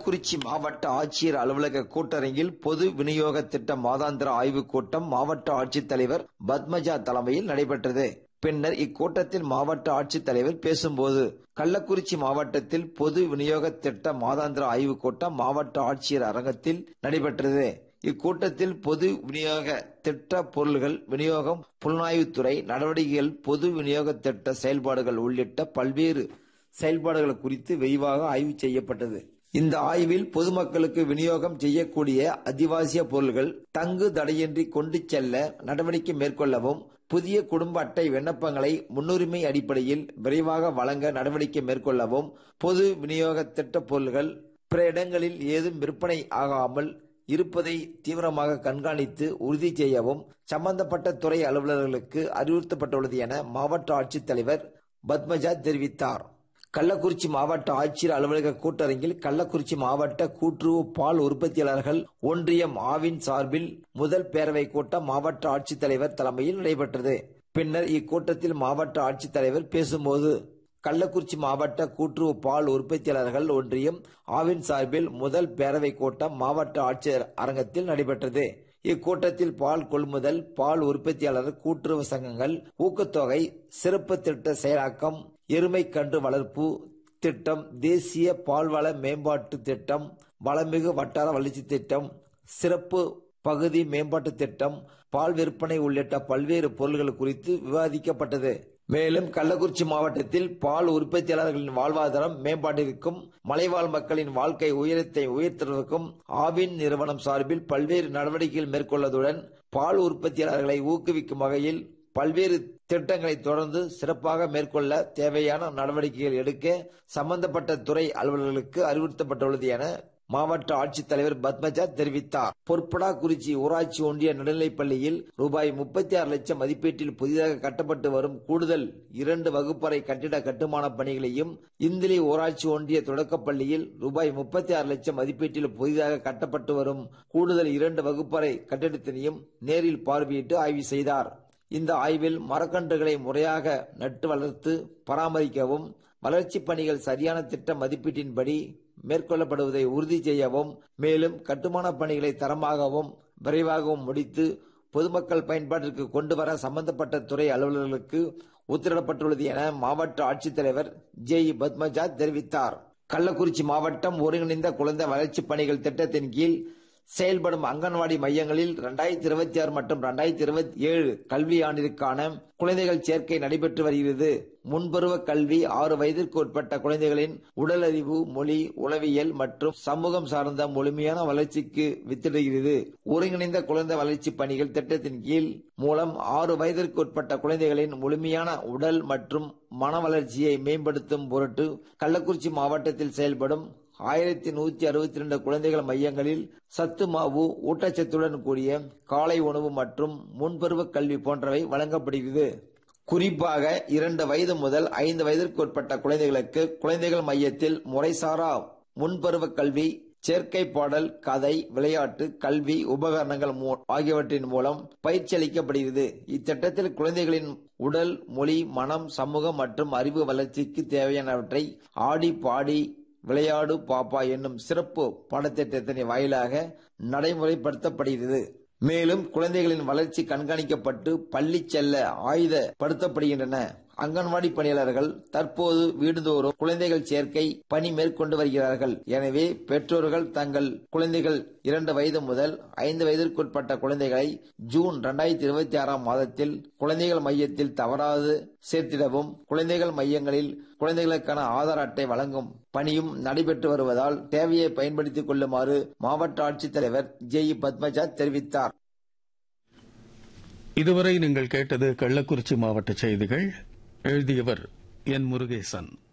கள்ளக்குறிச்சி மாவட்ட ஆட்சியர் அலுவலக கூட்டரங்கில் பொது விநியோக திட்ட மாதாந்திர ஆய்வுக் கூட்டம் மாவட்ட ஆட்சித்தலைவர் பத்மஜா தலைமையில் நடைபெற்றது பின்னர் இக்கூட்டத்தில் மாவட்ட ஆட்சித்தலைவர் பேசும்போது கள்ளக்குறிச்சி மாவட்டத்தில் பொது விநியோக திட்ட மாதாந்திர ஆய்வுக் கூட்டம் மாவட்ட ஆட்சியர் அரங்கத்தில் நடைபெற்றது இக்கூட்டத்தில் பொது விநியோக திட்ட பொருள்கள் விநியோகம் புலனாய்வுத்துறை நடவடிக்கைகள் பொது விநியோக திட்ட செயல்பாடுகள் உள்ளிட்ட பல்வேறு செயல்பாடுகள் குறித்து விரிவாக ஆய்வு செய்யப்பட்டது இந்த ஆய்வில் பொதுமக்களுக்கு விநியோகம் செய்யக்கூடிய அத்தியாவசிய பொருள்கள் தங்கு தடையின்றி கொண்டு செல்ல நடவடிக்கை மேற்கொள்ளவும் புதிய குடும்ப அட்டை விண்ணப்பங்களை முன்னுரிமை அடிப்படையில் விரைவாக வழங்க நடவடிக்கை மேற்கொள்ளவும் பொது விநியோக திட்ட பொருள்கள் பிற இடங்களில் ஏதும் விற்பனை ஆகாமல் இருப்பதை தீவிரமாக கண்காணித்து உறுதி செய்யவும் சம்பந்தப்பட்ட துறை அலுவலர்களுக்கு அறிவுறுத்தப்பட்டுள்ளது என மாவட்ட ஆட்சித்தலைவர் பத்மஜா தெரிவித்தார் கள்ளக்குறிச்சி மாவட்ட ஆட்சியர் அலுவலக கூட்டரங்கில் கள்ளக்குறிச்சி மாவட்ட கூட்டுறவு பால் உற்பத்தியாளர்கள் ஒன்றியம் ஆவின் சார்பில் முதல் பேரவை கூட்டம் மாவட்ட ஆட்சித்தலைவர் தலைமையில் நடைபெற்றது பின்னர் இக்கூட்டத்தில் மாவட்ட ஆட்சித்தலைவர் பேசும்போது கள்ளக்குறிச்சி மாவட்ட கூட்டுறவு பால் உற்பத்தியாளர்கள் ஒன்றியம் ஆவின் சார்பில் முதல் பேரவை கூட்டம் மாவட்ட ஆட்சியர் அரங்கத்தில் நடைபெற்றது இக்கூட்டத்தில் பால் கொள்முதல் பால் உற்பத்தியாளர் கூட்டுறவு சங்கங்கள் ஊக்கத்தொகை சிறப்பு திட்ட செயலாக்கம் எருமை கன்று வளர்ப்பு திட்டம் தேசிய பால்வள மேம்பாட்டு திட்டம் வளமிகு வட்டார வளர்ச்சி திட்டம் சிறப்பு பகுதி மேம்பாட்டு திட்டம் பால் விற்பனை உள்ளிட்ட பல்வேறு பொருள்கள் குறித்து விவாதிக்கப்பட்டது மேலும் கள்ளக்குறிச்சி மாவட்டத்தில் பால் உற்பத்தியாளர்களின் வாழ்வாதாரம் மேம்பாட்டிற்கும் மலைவாழ் மக்களின் வாழ்க்கை உயரத்தை உயர்த்துவதற்கும் ஆவின் நிறுவனம் சார்பில் பல்வேறு நடவடிக்கைகள் மேற்கொள்வதுடன் பால் உற்பத்தியாளர்களை ஊக்குவிக்கும் வகையில் பல்வேறு திட்டங்களை தொடர்ந்து சிறப்பாக மேற்கொள்ள தேவையான நடவடிக்கைகள் எடுக்க சம்பந்தப்பட்ட துறை அலுவலர்களுக்கு அறிவுறுத்தப்பட்டுள்ளது என மாவட்ட ஆட்சித்தலைவர் பத்மஜா தெரிவித்தார் பொற்படா குறிச்சி ஊராட்சி ஒன்றிய நடுநிலைப் பள்ளியில் ரூபாய் முப்பத்தி ஆறு லட்சம் மதிப்பீட்டில் புதிதாக கட்டப்பட்டு வரும் கூடுதல் இரண்டு வகுப்பறை கட்டிட கட்டுமான பணிகளையும் இந்திலி ஊராட்சி ஒன்றிய தொடக்கப் பள்ளியில் ரூபாய் முப்பத்தி ஆறு லட்சம் மதிப்பீட்டில் புதிதாக கட்டப்பட்டு வரும் கூடுதல் இரண்டு வகுப்பறை கட்டிடத்தினையும் நேரில் பார்வையிட்டு ஆய்வு செய்தார் இந்த ஆய்வில் மரக்கன்றுகளை முறையாக நட்டு வளர்த்து பராமரிக்கவும் வளர்ச்சிப் பணிகள் சரியான திட்ட மதிப்பீட்டின்படி மேற்கொள்ளப்படுவதை உறுதி செய்யவும் மேலும் கட்டுமான பணிகளை தரமாகவும் விரைவாகவும் முடித்து பொதுமக்கள் பயன்பாட்டிற்கு கொண்டு வர சம்பந்தப்பட்ட துறை அலுவலர்களுக்கு உத்தரவிடப்பட்டுள்ளது என மாவட்ட ஆட்சித்தலைவர் ஜே இ பத்மஜா தெரிவித்தார் கள்ளக்குறிச்சி மாவட்டம் ஒருங்கிணைந்த குழந்தை வளர்ச்சிப் பணிகள் திட்டத்தின் கீழ் செயல்படும் அங்கன்வாடி மையங்களில் இரண்டாயிரத்தி இருபத்தி ஆறு மற்றும் இரண்டாயிரத்தி இருபத்தி ஏழு கல்வி ஆண்டிற்கான குழந்தைகள் சேர்க்கை நடைபெற்று வருகிறது முன்பருவ கல்வி ஆறு வயதிற்கு உட்பட்ட குழந்தைகளின் உடலறிவு மொழி உளவியல் மற்றும் சமூகம் சார்ந்த முழுமையான வளர்ச்சிக்கு வித்திடுகிறது ஒருங்கிணைந்த குழந்தை வளர்ச்சி பணிகள் திட்டத்தின் கீழ் மூலம் ஆறு வயதிற்கு உட்பட்ட குழந்தைகளின் முழுமையான உடல் மற்றும் மன வளர்ச்சியை மேம்படுத்தும் பொருட்டு கள்ளக்குறிச்சி மாவட்டத்தில் செயல்படும் ஆயிரத்தி நூத்தி அறுபத்தி ரெண்டு குழந்தைகள் மையங்களில் சத்து மாவு ஊட்டச்சத்துடன் கூடிய காலை உணவு மற்றும் முன்பருவ கல்வி போன்றவை வழங்கப்படுகிறது குறிப்பாக இரண்டு வயது முதல் ஐந்து வயதிற்கு உட்பட்ட குழந்தைகளுக்கு குழந்தைகள் மையத்தில் முறைசாரா முன்பருவ கல்வி சேர்க்கை பாடல் கதை விளையாட்டு கல்வி உபகரணங்கள் ஆகியவற்றின் மூலம் பயிற்சி அளிக்கப்படுகிறது இத்திட்டத்தில் குழந்தைகளின் உடல் மொழி மனம் சமூகம் மற்றும் அறிவு வளர்ச்சிக்கு தேவையானவற்றை ஆடி பாடி விளையாடு பாப்பா என்னும் சிறப்பு பாடத்திட்டத்தின் வாயிலாக நடைமுறைப்படுத்தப்படுகிறது மேலும் குழந்தைகளின் வளர்ச்சி கண்காணிக்கப்பட்டு பள்ளி செல்ல ஆயுதப்படுத்தப்படுகின்றன அங்கன்வாடி பணியாளர்கள் தற்போது வீடுதோறும் குழந்தைகள் சேர்க்கை பணி மேற்கொண்டு வருகிறார்கள் எனவே பெற்றோர்கள் தங்கள் குழந்தைகள் இரண்டு வயது முதல் ஐந்து வயதிற்குட்பட்ட குழந்தைகளை ஜூன் இரண்டாயிரத்தி இருபத்தி ஆறாம் மாதத்தில் குழந்தைகள் மையத்தில் தவறாது சேர்த்திடவும் குழந்தைகள் மையங்களில் குழந்தைகளுக்கான ஆதார் அட்டை வழங்கும் பணியும் நடைபெற்று வருவதால் தேவையை பயன்படுத்திக் கொள்ளுமாறு மாவட்ட ஆட்சித்தலைவர் ஜே இ பத்மஜா தெரிவித்தார் இதுவரை நீங்கள் கேட்டது கள்ளக்குறிச்சி மாவட்ட செய்திகள் எழுதியவர் என் முருகேசன்